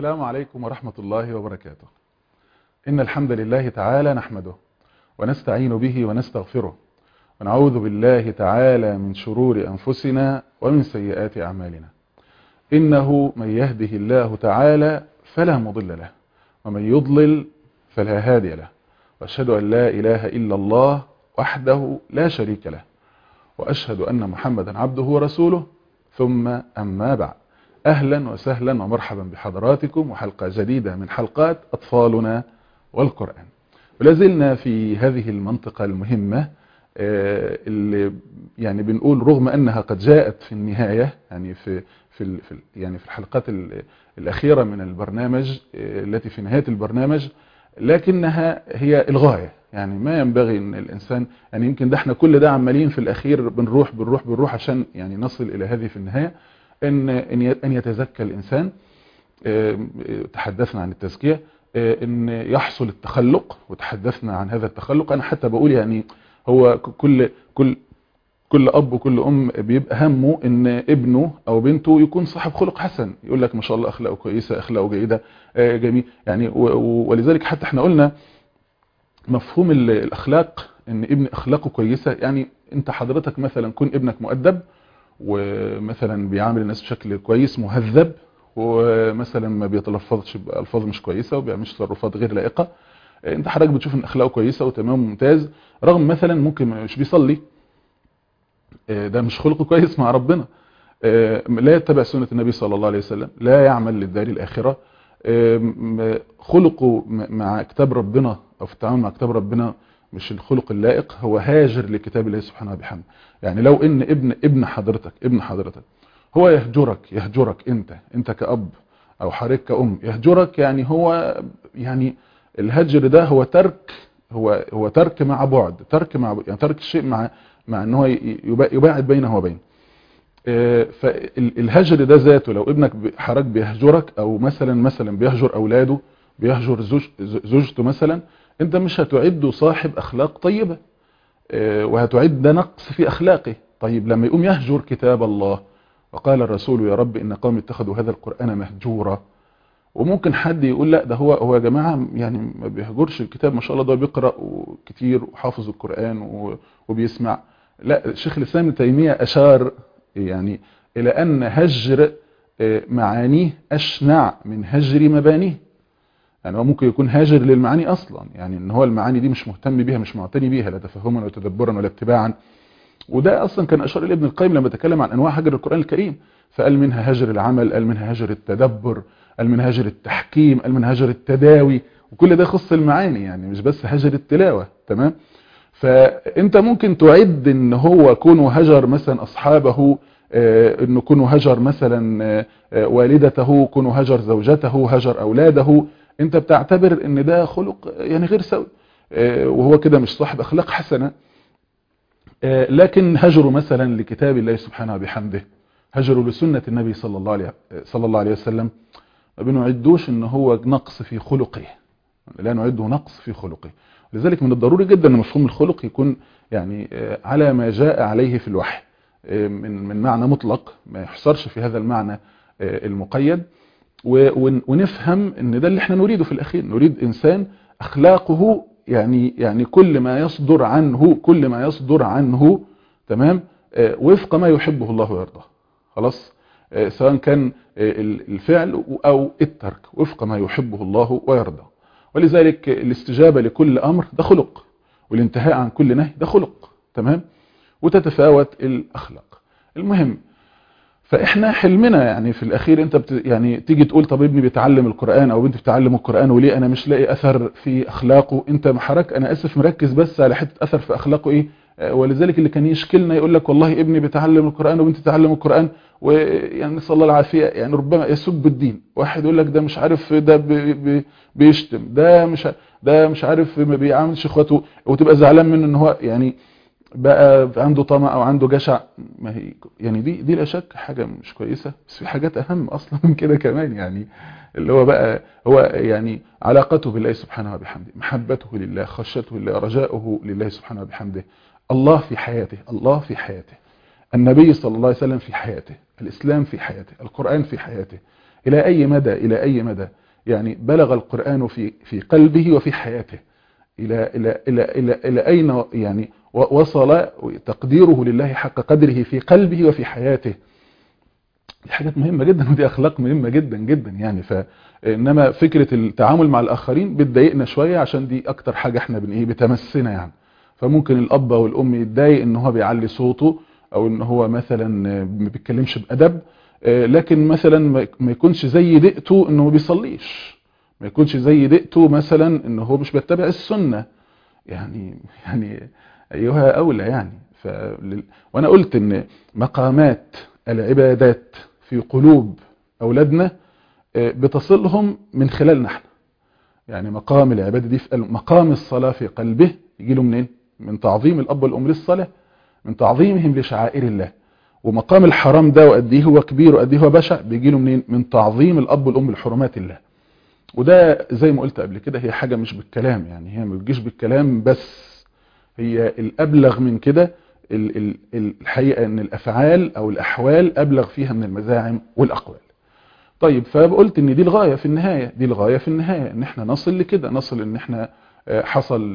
السلام عليكم ورحمة الله وبركاته إن الحمد لله تعالى نحمده ونستعين به ونستغفره ونعوذ بالله تعالى من شرور أنفسنا ومن سيئات أعمالنا إنه من يهده الله تعالى فلا مضل له ومن يضلل فلا هادي له وأشهد أن لا إله إلا الله وحده لا شريك له وأشهد أن محمدا عبده ورسوله ثم أما بعد أهلا وسهلا ومرحبا بحضراتكم وحلقة جديدة من حلقات أطفالنا والقرآن ولازلنا في هذه المنطقة المهمة اللي يعني بنقول رغم أنها قد جاءت في النهاية يعني في في في يعني في الحلقات الأخيرة من البرنامج التي في نهاية البرنامج لكنها هي الغاية يعني ما ينبغي ان الانسان يعني يمكن ده احنا كل ده عمالين في الاخير بنروح بنروح بنروح عشان يعني نصل الى هذه في النهاية ان ان يتزكى الانسان تحدثنا عن التزكية ان يحصل التخلق وتحدثنا عن هذا التخلق انا حتى بقول يعني هو كل كل كل اب وكل ام بيبقى همه ان ابنه او بنته يكون صاحب خلق حسن يقول لك ما شاء الله اخلاقه كويسه اخلاقه جيده جميل يعني ولذلك حتى احنا قلنا مفهوم الاخلاق ان ابن اخلاقه كويسه يعني انت حضرتك مثلا كن ابنك مؤدب ومثلا بيعامل الناس بشكل كويس مهذب ومثلا ما بيتلفظش بالفاظ مش كويسه وبيعملش تصرفات غير لائقه انت حضرتك بتشوف ان اخلاقه كويسه وتمام ممتاز رغم مثلا ممكن مش بيصلي ده مش خلقه كويس مع ربنا لا يتبع سنة النبي صلى الله عليه وسلم لا يعمل للدار الآخرة خلقه مع كتاب ربنا أو في التعامل مع كتاب ربنا مش الخلق اللائق هو هاجر لكتاب الله سبحانه وبحمده يعني لو ان ابن ابن حضرتك ابن حضرتك هو يهجرك يهجرك انت انت كأب او حضرتك كأم يهجرك يعني هو يعني الهجر ده هو ترك هو هو ترك مع بعد ترك مع يعني ترك الشيء مع مع ان هو يباعد بينه وبين فالهجر ده ذاته لو ابنك حضرتك بيهجرك او مثلا مثلا بيهجر اولاده بيهجر زوج زوجته مثلا انت مش هتعده صاحب اخلاق طيبة وهتعد ده نقص في اخلاقه طيب لما يقوم يهجر كتاب الله وقال الرسول يا رب ان قوم اتخذوا هذا القرآن مهجورا وممكن حد يقول لا ده هو هو يا جماعة يعني ما بيهجرش الكتاب ما شاء الله ده بيقرأ كتير وحافظ القرآن وبيسمع لا الشيخ الإسلام ابن تيمية أشار يعني إلى أن هجر معانيه أشنع من هجر مبانيه يعني هو ممكن يكون هاجر للمعاني أصلا يعني ان هو المعاني دي مش مهتم بيها مش معتني بيها لا تفهما ولا تدبرا ولا اتباعا وده أصلا كان أشار إلى ابن القيم لما تكلم عن أنواع هجر القرآن الكريم فقال منها هجر العمل قال منها هجر التدبر قال منها هجر التحكيم قال منها هجر التداوي وكل ده يخص المعاني يعني مش بس هجر التلاوة تمام فانت ممكن تعد ان هو كونه هجر مثلا اصحابه انه كونه هجر مثلا والدته كونه هجر زوجته هجر اولاده انت بتعتبر ان ده خلق يعني غير سوي وهو كده مش صاحب اخلاق حسنة لكن هجره مثلا لكتاب الله سبحانه وبحمده هجره لسنة النبي صلى الله عليه صلى الله عليه وسلم ما بنعدوش ان هو نقص في خلقه لا نعده نقص في خلقه لذلك من الضروري جدا ان مفهوم الخلق يكون يعني على ما جاء عليه في الوحي من من معنى مطلق ما يحصرش في هذا المعنى المقيد ونفهم ان ده اللي احنا نريده في الاخير نريد انسان اخلاقه يعني يعني كل ما يصدر عنه كل ما يصدر عنه تمام وفق ما يحبه الله ويرضاه خلاص سواء كان الفعل او الترك وفق ما يحبه الله ويرضاه ولذلك الاستجابة لكل أمر ده خلق والانتهاء عن كل نهي ده خلق تمام وتتفاوت الأخلاق المهم فإحنا حلمنا يعني في الأخير أنت بت يعني تيجي تقول طب ابني بيتعلم القرآن أو بنتي بتتعلم القرآن وليه أنا مش لاقي أثر في أخلاقه أنت محرك أنا أسف مركز بس على حتة أثر في أخلاقه إيه ولذلك اللي كان يشكلنا يقول لك والله ابني بيتعلم القرآن وبنتي تتعلم القرآن ويعني نسال الله العافيه يعني ربما يسب الدين واحد يقول لك ده مش عارف ده بي بي بيشتم ده مش ده مش عارف ما بيعاملش اخواته وتبقى زعلان منه ان هو يعني بقى عنده طمع او عنده جشع ما هي يعني دي دي لا شك حاجه مش كويسه بس في حاجات اهم اصلا من كده كمان يعني اللي هو بقى هو يعني علاقته بالله سبحانه وبحمده محبته لله خشيته لله رجاؤه لله سبحانه وبحمده الله في حياته الله في حياته النبي صلى الله عليه وسلم في حياته الإسلام في حياته القرآن في حياته الى اي مدى الى اي مدى يعني بلغ القرآن في في قلبه وفي حياته الى الى الى الى, إلى اين يعني وصل تقديره لله حق قدره في قلبه وفي حياته دي حاجات مهمة جدا ودي اخلاق مهمة جدا جدا يعني فانما فكرة التعامل مع الاخرين بتضايقنا شوية عشان دي اكتر حاجة احنا بن ايه بتمسنا يعني فممكن الاب او الام يتضايق ان هو بيعلي صوته او ان هو مثلا ما بيتكلمش بادب لكن مثلا ما يكونش زي دقته انه ما بيصليش ما يكونش زي دقته مثلا ان هو مش بيتبع السنة يعني يعني ايها اولى يعني فلل... وانا قلت ان مقامات العبادات في قلوب اولادنا بتصلهم من خلالنا احنا يعني مقام العبادة دي في مقام الصلاة في قلبه يجي له منين من تعظيم الاب والام للصلاة من تعظيمهم لشعائر الله ومقام الحرام ده وقد ايه هو كبير وقد ايه هو بشع بيجي له منين من تعظيم الاب والام لحرمات الله وده زي ما قلت قبل كده هي حاجة مش بالكلام يعني هي ما بتجيش بالكلام بس هي الابلغ من كده الحقيقة ان الافعال او الاحوال ابلغ فيها من المزاعم والاقوال طيب فقلت ان دي الغاية في النهاية دي الغاية في النهاية ان احنا نصل لكده نصل ان احنا حصل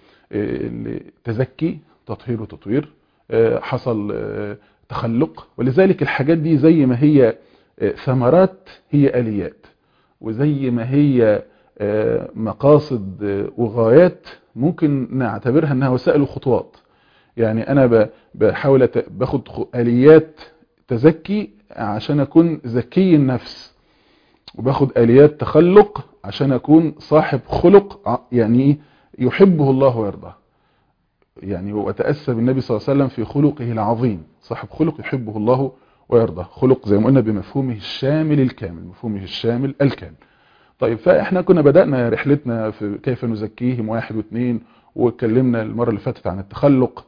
تزكي تطهير وتطوير حصل تخلق ولذلك الحاجات دي زي ما هي ثمرات هي آليات وزي ما هي مقاصد وغايات ممكن نعتبرها انها وسائل وخطوات يعني انا بحاول باخد آليات تزكي عشان اكون ذكي النفس وباخد آليات تخلق عشان اكون صاحب خلق يعني يحبه الله ويرضاه يعني وتأسى بالنبي صلى الله عليه وسلم في خلقه العظيم صاحب خلق يحبه الله ويرضاه خلق زي ما قلنا بمفهومه الشامل الكامل مفهومه الشامل الكامل طيب فاحنا كنا بدأنا رحلتنا في كيف نزكيهم واحد واثنين واتكلمنا المرة اللي فاتت عن التخلق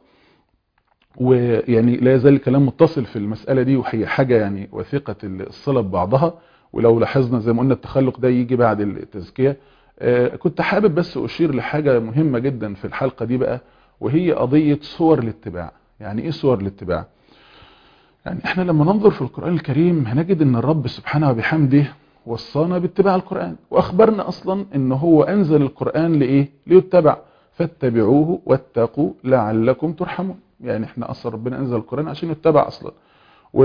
ويعني لا يزال الكلام متصل في المسألة دي وهي حاجة يعني وثيقة الصلة ببعضها ولو لاحظنا زي ما قلنا التخلق ده يجي بعد التزكية كنت حابب بس أشير لحاجة مهمة جدا في الحلقة دي بقى وهي قضية صور الاتباع يعني ايه صور الاتباع يعني احنا لما ننظر في القرآن الكريم هنجد ان الرب سبحانه وبحمده وصانا باتباع القرآن واخبرنا اصلا ان هو انزل القرآن لايه ليتبع فاتبعوه واتقوا لعلكم ترحمون يعني احنا اصلا ربنا انزل القرآن عشان يتبع اصلا و...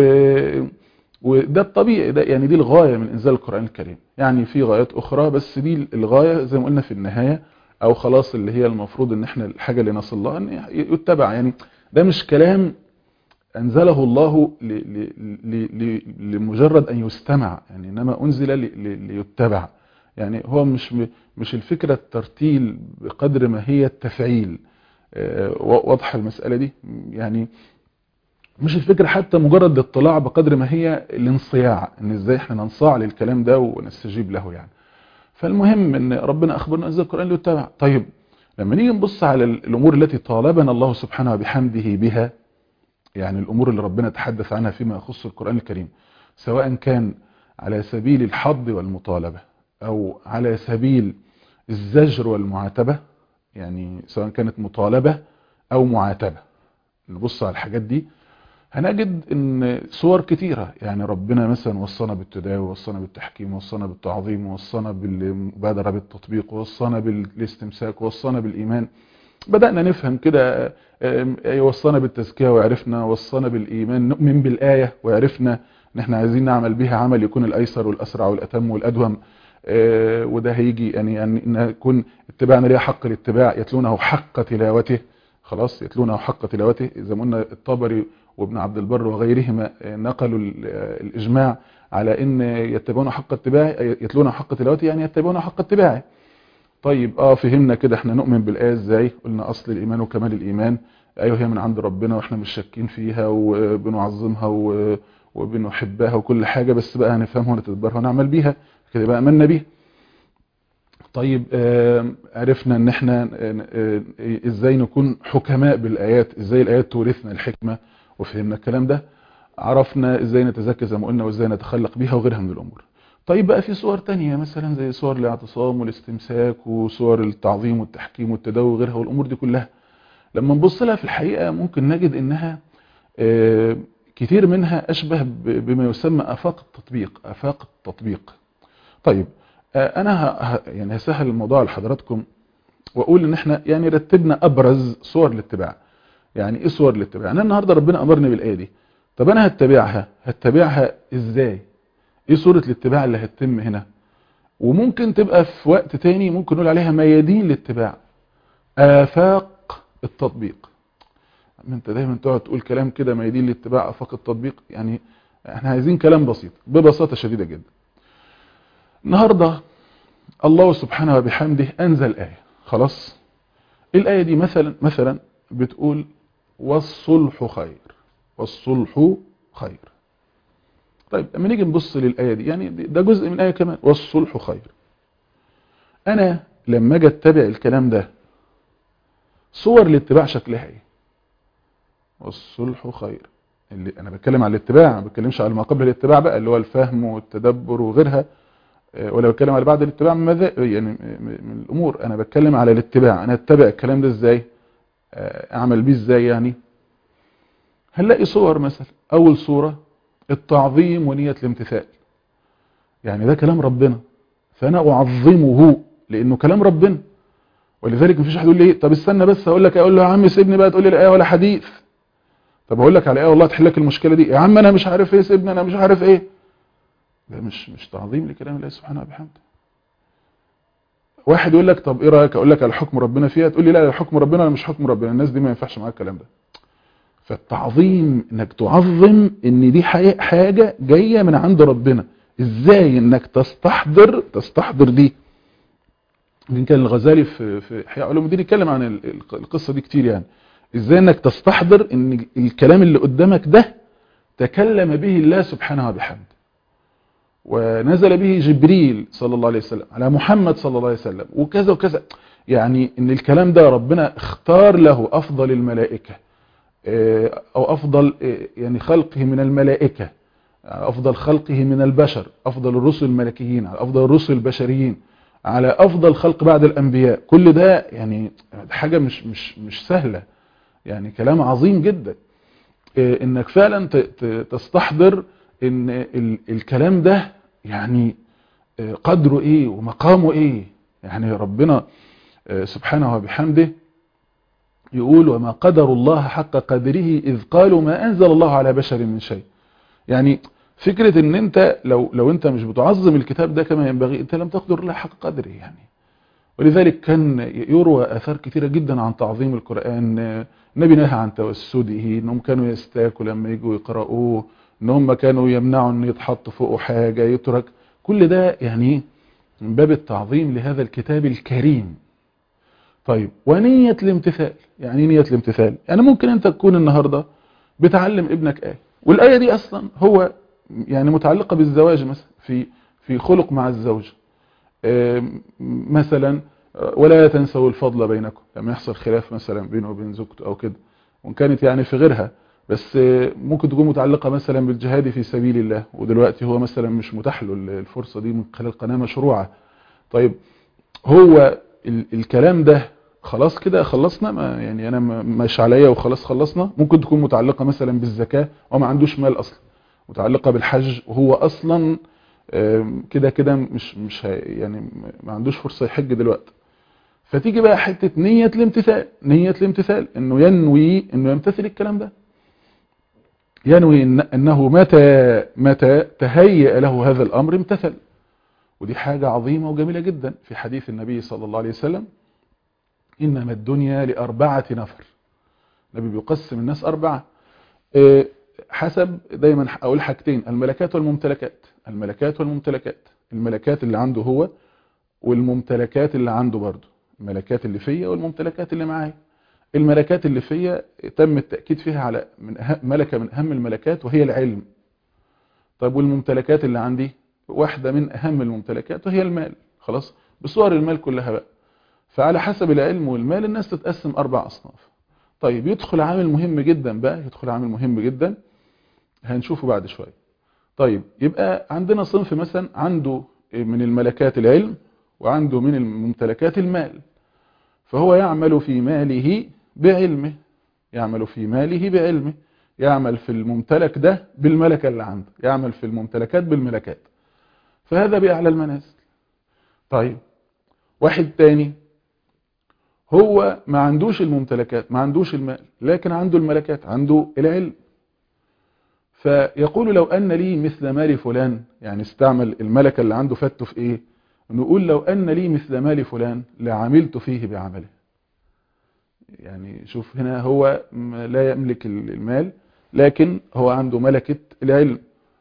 وده الطبيعي ده يعني دي الغاية من انزال القرآن الكريم يعني في غايات اخرى بس دي الغاية زي ما قلنا في النهاية او خلاص اللي هي المفروض ان احنا الحاجة اللي نصل لها ان يتبع يعني ده مش كلام انزله الله ل ل ل لمجرد ان يستمع يعني انما انزل ليتبع يعني هو مش مش الفكرة الترتيل بقدر ما هي التفعيل واضحة المسألة دي يعني مش الفكرة حتى مجرد الاطلاع بقدر ما هي الانصياع ان ازاي احنا ننصاع للكلام ده ونستجيب له يعني فالمهم ان ربنا اخبرنا انزل القرآن ليتبع طيب لما نيجي نبص على الامور التي طالبنا الله سبحانه وبحمده بها يعني الامور اللي ربنا تحدث عنها فيما يخص القرآن الكريم سواء كان على سبيل الحض والمطالبة او على سبيل الزجر والمعاتبة يعني سواء كانت مطالبة او معاتبة نبص على الحاجات دي هنجد ان صور كتيرة يعني ربنا مثلا وصانا بالتداوي وصانا بالتحكيم وصانا بالتعظيم وصانا بالمبادرة بالتطبيق وصانا بالاستمساك وصانا بالإيمان بدأنا نفهم كده وصانا بالتزكية وعرفنا وصانا بالإيمان نؤمن بالآية وعرفنا ان احنا عايزين نعمل بها عمل يكون الأيسر والأسرع والأتم والأدوم وده هيجي يعني ان يكون اتباعنا ليه حق الاتباع يتلونه حق تلاوته خلاص يتلونه حق تلاوته زي ما قلنا الطبري وابن عبد البر وغيرهما نقلوا الإجماع على ان يتبعون حق اتباعه يتلون حق تلاوته يعني يتبعون حق اتباعه طيب اه فهمنا كده احنا نؤمن بالآية ازاي قلنا اصل الايمان وكمال الايمان ايوه هي من عند ربنا واحنا مش شاكين فيها وبنعظمها وبنحبها وكل حاجة بس بقى هنفهمها ونتدبرها ونعمل بيها كده بقى امنا بيها طيب آه عرفنا ان احنا آه ازاي نكون حكماء بالايات ازاي الايات تورثنا الحكمة وفهمنا الكلام ده عرفنا ازاي نتزكى زي ما قلنا وازاي نتخلق بيها وغيرها من الامور طيب بقى في صور تانية مثلا زي صور الاعتصام والاستمساك وصور التعظيم والتحكيم والتداوي وغيرها والامور دي كلها لما نبص لها في الحقيقة ممكن نجد انها كتير منها أشبه بما يسمى آفاق التطبيق آفاق التطبيق طيب أنا ه... يعني هسهل الموضوع لحضراتكم وأقول إن إحنا يعني رتبنا أبرز صور الاتباع يعني إيه صور الاتباع أنا النهاردة ربنا أمرني بالآية دي طب أنا هتبعها هتبعها إزاي إيه صورة الاتباع اللي هتتم هنا وممكن تبقى في وقت تاني ممكن نقول عليها ميادين الاتباع آفاق التطبيق انت دايما تقعد تقول كلام كده ميادين الاتباع آفاق التطبيق يعني احنا عايزين كلام بسيط ببساطة شديدة جدا النهاردة الله سبحانه وبحمده أنزل آية خلاص الآية دي مثلا مثلا بتقول والصلح خير والصلح خير طيب لما نيجي نبص للآية دي يعني ده جزء من آية كمان والصلح خير أنا لما أجي أتبع الكلام ده صور الاتباع شكلها ايه والصلح خير اللي انا بتكلم على الاتباع ما بتكلمش على ما قبل الاتباع بقى اللي هو الفهم والتدبر وغيرها ولا بتكلم على بعد الاتباع من ماذا يعني من الامور انا بتكلم على الاتباع انا اتبع الكلام ده ازاي اعمل بيه ازاي يعني هنلاقي صور مثلا اول صورة التعظيم ونية الامتثال يعني ده كلام ربنا فانا اعظمه لانه كلام ربنا ولذلك مفيش واحد يقول لي طب استنى بس اقول لك اقول له يا عم سيبني بقى تقول لي الايه ولا حديث طب اقول لك على ايه والله تحل لك المشكله دي يا عم انا مش عارف ايه سيبني انا مش عارف ايه ده مش مش تعظيم لكلام الله سبحانه وبحمده واحد يقول لك طب ايه رايك اقول لك على حكم ربنا فيها تقول لي لا حكم ربنا انا مش حكم ربنا الناس دي ما ينفعش معاها الكلام ده فالتعظيم انك تعظم ان دي حاجه جايه من عند ربنا ازاي انك تستحضر تستحضر دي يمكن كان الغزالي في في احياء علوم الدين يتكلم عن القصه دي كتير يعني ازاي انك تستحضر ان الكلام اللي قدامك ده تكلم به الله سبحانه وبحمده ونزل به جبريل صلى الله عليه وسلم على محمد صلى الله عليه وسلم وكذا وكذا يعني ان الكلام ده ربنا اختار له افضل الملائكه او افضل يعني خلقه من الملائكه افضل خلقه من البشر افضل الرسل الملكيين افضل الرسل البشريين على افضل خلق بعد الانبياء كل ده يعني حاجة مش مش مش سهلة يعني كلام عظيم جدا انك فعلا تستحضر ان الكلام ده يعني قدره ايه ومقامه ايه يعني ربنا سبحانه وبحمده يقول وما قدر الله حق قدره اذ قالوا ما انزل الله على بشر من شيء يعني فكرة ان انت لو لو انت مش بتعظم الكتاب ده كما ينبغي انت لم تقدر الله حق قدره يعني ولذلك كان يروى اثار كثيرة جدا عن تعظيم القرآن النبي نهى عن توسده انهم كانوا يستاكوا لما يجوا يقرأوه ان هم كانوا يمنعوا ان يتحط فوقه حاجة يترك كل ده يعني من باب التعظيم لهذا الكتاب الكريم طيب ونية الامتثال يعني نية الامتثال يعني ممكن انت تكون النهاردة بتعلم ابنك آية والآية دي اصلا هو يعني متعلقة بالزواج مثلا في في خلق مع الزوج مثلا ولا تنسوا الفضل بينكم لما يحصل خلاف مثلا بينه وبين زوجته او كده وان كانت يعني في غيرها بس ممكن تكون متعلقة مثلا بالجهاد في سبيل الله ودلوقتي هو مثلا مش متاح له الفرصة دي من خلال قناة مشروعة طيب هو الكلام ده خلاص كده خلصنا ما يعني انا مش عليا وخلاص خلصنا ممكن تكون متعلقة مثلا بالزكاة وما عندوش مال اصلا متعلقة بالحج وهو اصلا كده كده مش مش يعني ما عندوش فرصة يحج دلوقتي فتيجي بقى حتة نية الامتثال نية الامتثال انه ينوي انه يمتثل الكلام ده ينوي انه متى متى تهيأ له هذا الامر امتثل ودي حاجة عظيمة وجميلة جدا في حديث النبي صلى الله عليه وسلم إنما الدنيا لأربعة نفر النبي بيقسم الناس أربعة حسب دايما أقول حاجتين الملكات والممتلكات الملكات والممتلكات الملكات اللي عنده هو والممتلكات اللي عنده برضه الملكات اللي فيا والممتلكات اللي معايا الملكات اللي فيا تم التأكيد فيها على من أهم ملكة من أهم الملكات وهي العلم طيب والممتلكات اللي عندي واحدة من أهم الممتلكات وهي المال خلاص بصور المال كلها بقى فعلى حسب العلم والمال الناس تتقسم أربع أصناف طيب يدخل عامل مهم جدا بقى يدخل عامل مهم جدا هنشوفه بعد شوية طيب يبقى عندنا صنف مثلا عنده من الملكات العلم وعنده من الممتلكات المال فهو يعمل في ماله بعلمه يعمل في ماله بعلمه يعمل في الممتلك ده بالملكة اللي عنده يعمل في الممتلكات بالملكات فهذا بأعلى المنازل طيب واحد تاني هو ما عندوش الممتلكات ما عندوش المال لكن عنده الملكات عنده العلم فيقول لو أن لي مثل مال فلان يعني استعمل الملكة اللي عنده فته في ايه نقول لو أن لي مثل مال فلان لعملت فيه بعمله يعني شوف هنا هو لا يملك المال لكن هو عنده ملكة العلم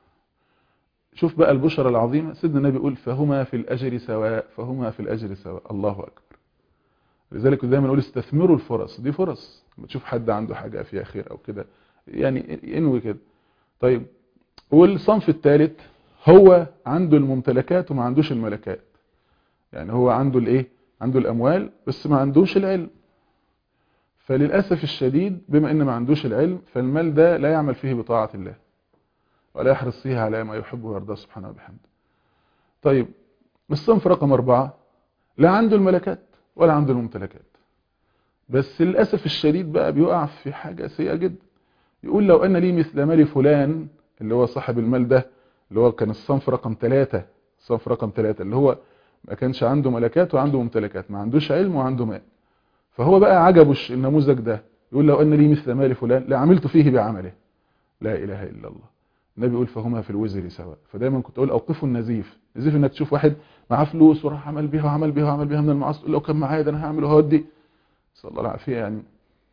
شوف بقى البشرة العظيمة سيدنا النبي يقول فهما في الأجر سواء فهما في الأجر سواء الله أكبر لذلك دايما نقول استثمروا الفرص دي فرص لما تشوف حد عنده حاجة فيها خير أو كده يعني انوي كده طيب والصنف الثالث هو عنده الممتلكات وما عندوش الملكات يعني هو عنده الايه عنده الاموال بس ما عندوش العلم فللاسف الشديد بما ان ما عندوش العلم فالمال ده لا يعمل فيه بطاعه الله ولا يحرص فيه على ما يحبه ويرضاه سبحانه وبحمده طيب الصنف رقم أربعة لا عنده الملكات ولا عنده الممتلكات بس للأسف الشديد بقى بيقع في حاجة سيئة جدا يقول لو أن لي مثل مال فلان اللي هو صاحب المال ده اللي هو كان الصنف رقم ثلاثة الصنف رقم ثلاثة اللي هو ما كانش عنده ملكات وعنده ممتلكات ما عندوش علم وعنده مال فهو بقى عجبه النموذج ده يقول لو أن لي مثل مال فلان لعملت فيه بعمله لا إله إلا الله النبي يقول فهما في الوزر سواء فدايما كنت اقول اوقفوا النزيف نزيف انك تشوف واحد معاه فلوس وراح عمل بيها وعمل بيها وعمل بيها من المعاصي تقول لو كان معايا ده انا هعمل وهودي صلى الله العافيه يعني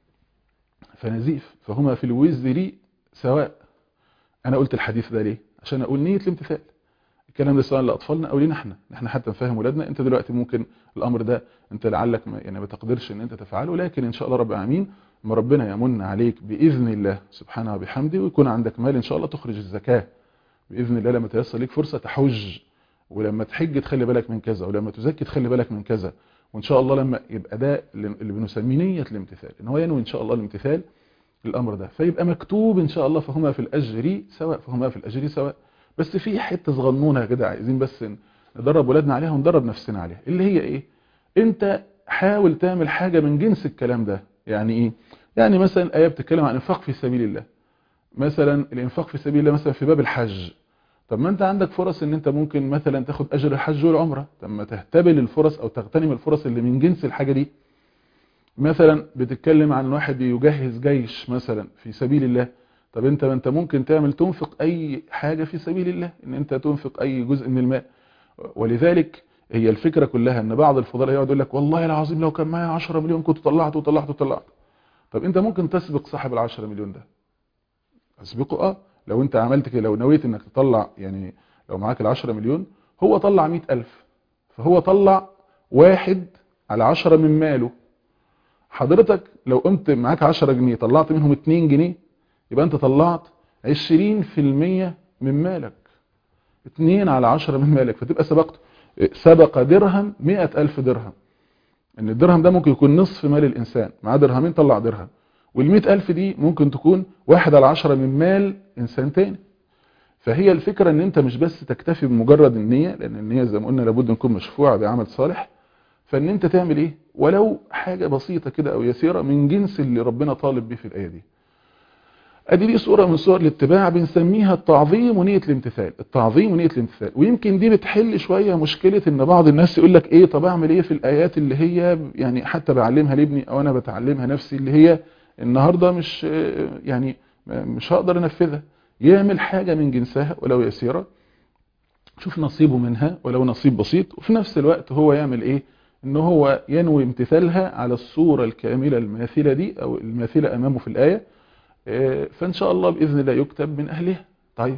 فنزيف فهما في الوزر سواء انا قلت الحديث ده ليه عشان اقول نيه الامتثال الكلام ده سواء لاطفالنا او لينا احنا احنا حتى نفهم ولادنا انت دلوقتي ممكن الامر ده انت لعلك ما يعني ما تقدرش ان انت تفعله لكن ان شاء الله رب العالمين ما ربنا يمن عليك بإذن الله سبحانه وبحمده ويكون عندك مال إن شاء الله تخرج الزكاة بإذن الله لما تيسر لك فرصة تحج ولما تحج تخلي بالك من كذا ولما تزكي تخلي بالك من كذا وإن شاء الله لما يبقى ده اللي بنسميه نية الامتثال إن هو ينوي إن شاء الله الامتثال للأمر ده فيبقى مكتوب إن شاء الله فهما في الأجر سواء فهما في الأجر سواء بس في حتة صغنونة كده عايزين بس ندرب ولادنا عليها وندرب نفسنا عليها اللي هي إيه أنت حاول تعمل حاجة من جنس الكلام ده يعني إيه يعني مثلا الآية بتتكلم عن انفاق في سبيل الله مثلا الانفاق في سبيل الله مثلا في باب الحج طب ما انت عندك فرص ان انت ممكن مثلا تاخد اجر الحج والعمرة طب ما تهتبل الفرص او تغتنم الفرص اللي من جنس الحاجة دي مثلا بتتكلم عن واحد يجهز جيش مثلا في سبيل الله طب انت ما انت ممكن تعمل تنفق اي حاجة في سبيل الله ان انت تنفق اي جزء من المال ولذلك هي الفكرة كلها ان بعض الفضلاء يقعد يقول لك والله العظيم لو كان معايا 10 مليون كنت طلعت وطلعت وطلعت طب انت ممكن تسبق صاحب العشرة مليون ده اسبقه اه لو انت عملت كده لو نويت انك تطلع يعني لو معاك العشرة مليون هو طلع مئة الف فهو طلع واحد على عشرة من ماله حضرتك لو قمت معاك عشرة جنيه طلعت منهم اتنين جنيه يبقى انت طلعت عشرين في المية من مالك اتنين على عشرة من مالك فتبقى سبقت سبق درهم مئة الف درهم ان الدرهم ده ممكن يكون نصف مال الانسان معاه درهمين طلع درهم والمئة الف دي ممكن تكون واحد على عشرة من مال انسان تاني فهي الفكرة ان انت مش بس تكتفي بمجرد النية لان النية زي ما قلنا لابد نكون مشفوعة بعمل صالح فان انت تعمل ايه ولو حاجة بسيطة كده او يسيرة من جنس اللي ربنا طالب بيه في الاية دي ادي دي صورة من صور الاتباع بنسميها التعظيم ونية الامتثال التعظيم ونية الامتثال ويمكن دي بتحل شوية مشكلة ان بعض الناس يقول لك ايه طب اعمل ايه في الايات اللي هي يعني حتى بعلمها لابني او انا بتعلمها نفسي اللي هي النهاردة مش يعني مش هقدر انفذها يعمل حاجة من جنسها ولو يسيرة شوف نصيبه منها ولو نصيب بسيط وفي نفس الوقت هو يعمل ايه ان هو ينوي امتثالها على الصورة الكاملة الماثلة دي او الماثلة امامه في الايه فان شاء الله باذن الله يكتب من اهلها طيب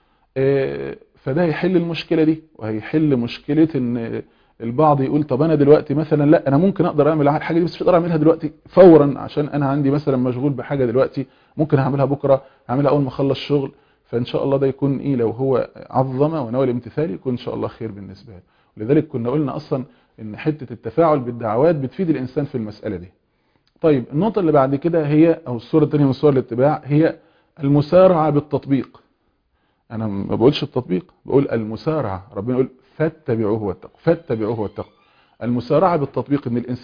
فده هيحل المشكله دي وهيحل مشكله ان البعض يقول طب انا دلوقتي مثلا لا انا ممكن اقدر اعمل الحاجه دي بس مش هقدر اعملها دلوقتي فورا عشان انا عندي مثلا مشغول بحاجه دلوقتي ممكن اعملها بكره اعملها اول ما اخلص شغل فان شاء الله ده يكون ايه لو هو عظم ونوى الامتثال يكون ان شاء الله خير بالنسبه له ولذلك كنا قلنا اصلا ان حته التفاعل بالدعوات بتفيد الانسان في المساله دي طيب النقطة اللي بعد كده هي أو الصورة الثانية من صور الاتباع هي المسارعة بالتطبيق أنا ما بقولش التطبيق بقول المسارعة ربنا يقول فاتبعوه واتقوا فاتبعوه واتقوا المسارعة بالتطبيق إن الإنسان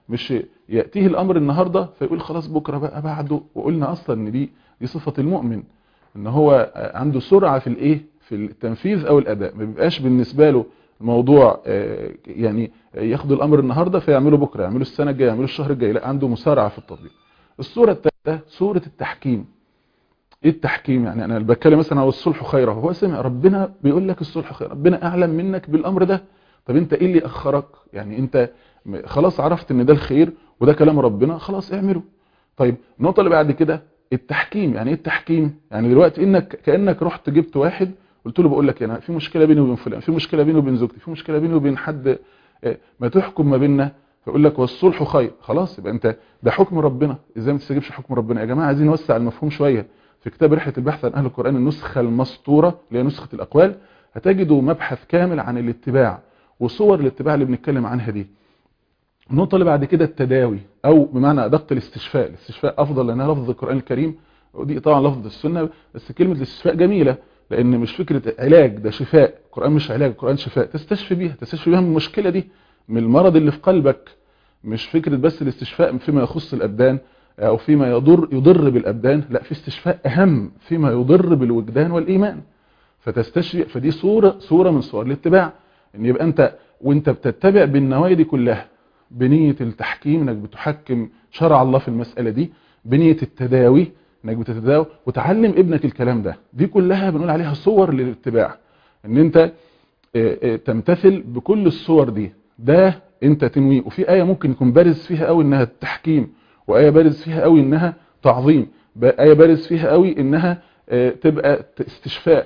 مش يأتيه الأمر النهاردة فيقول خلاص بكرة بقى بعده وقلنا أصلا إن دي دي صفة المؤمن إن هو عنده سرعة في الإيه في التنفيذ أو الأداء ما بيبقاش بالنسبة له الموضوع يعني ياخدوا الأمر النهاردة فيعملوا بكرة يعملوا السنة الجاية يعملوا الشهر الجاي لا عنده مسارعة في التطبيق الصورة الثالثة صورة التحكيم ايه التحكيم يعني انا بتكلم مثلا على الصلح خيره هو سمع ربنا بيقول لك الصلح خير ربنا اعلم منك بالامر ده طب انت ايه اللي اخرك يعني انت خلاص عرفت ان ده الخير وده كلام ربنا خلاص اعمله طيب النقطه اللي بعد كده التحكيم يعني ايه التحكيم يعني دلوقتي انك كانك رحت جبت واحد قلت له بقول لك انا في مشكله بيني وبين فلان في مشكله بيني وبين زوجتي في مشكله بيني وبين حد ما تحكم ما بيننا فيقول لك والصلح خير خلاص يبقى انت ده حكم ربنا ازاي ما تستجيبش حكم ربنا يا جماعه عايزين نوسع المفهوم شويه في كتاب رحله البحث عن اهل القران النسخه المسطوره اللي هي نسخه الاقوال هتجدوا مبحث كامل عن الاتباع وصور الاتباع اللي بنتكلم عنها دي النقطه اللي بعد كده التداوي او بمعنى ادق الاستشفاء الاستشفاء افضل لانها لفظ القران الكريم ودي طبعا لفظ السنه بس كلمه الاستشفاء جميله لان مش فكره علاج ده شفاء القران مش علاج القران شفاء تستشفي بيها تستشفي بيها من المشكله دي من المرض اللي في قلبك مش فكره بس الاستشفاء فيما يخص الابدان او فيما يضر يضر بالابدان لا في استشفاء اهم فيما يضر بالوجدان والايمان فتستشفي فدي صوره صوره من صور الاتباع ان يبقى انت وانت بتتبع بالنوايا دي كلها بنيه التحكيم انك بتحكم شرع الله في المساله دي بنيه التداوي انك بتتداوى وتعلم ابنك الكلام ده دي كلها بنقول عليها صور للاتباع ان انت تمتثل بكل الصور دي ده انت تنويه وفي ايه ممكن يكون بارز فيها قوي انها التحكيم وايه بارز فيها قوي انها تعظيم ايه بارز فيها قوي انها تبقى استشفاء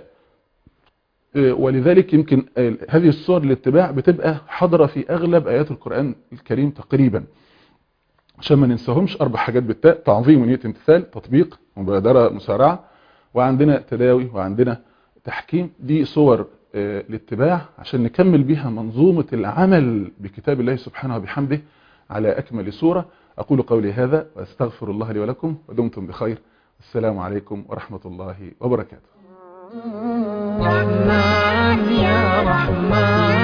ولذلك يمكن هذه الصور الاتباع بتبقى حاضره في اغلب ايات القران الكريم تقريبا عشان ما ننساهمش اربع حاجات بالتاء تعظيم ونيه امتثال تطبيق مبادره مسارعه وعندنا تداوي وعندنا تحكيم دي صور الاتباع عشان نكمل بيها منظومة العمل بكتاب الله سبحانه وبحمده على أكمل صورة أقول قولي هذا وأستغفر الله لي ولكم ودمتم بخير السلام عليكم ورحمة الله وبركاته رحمن يا رحمن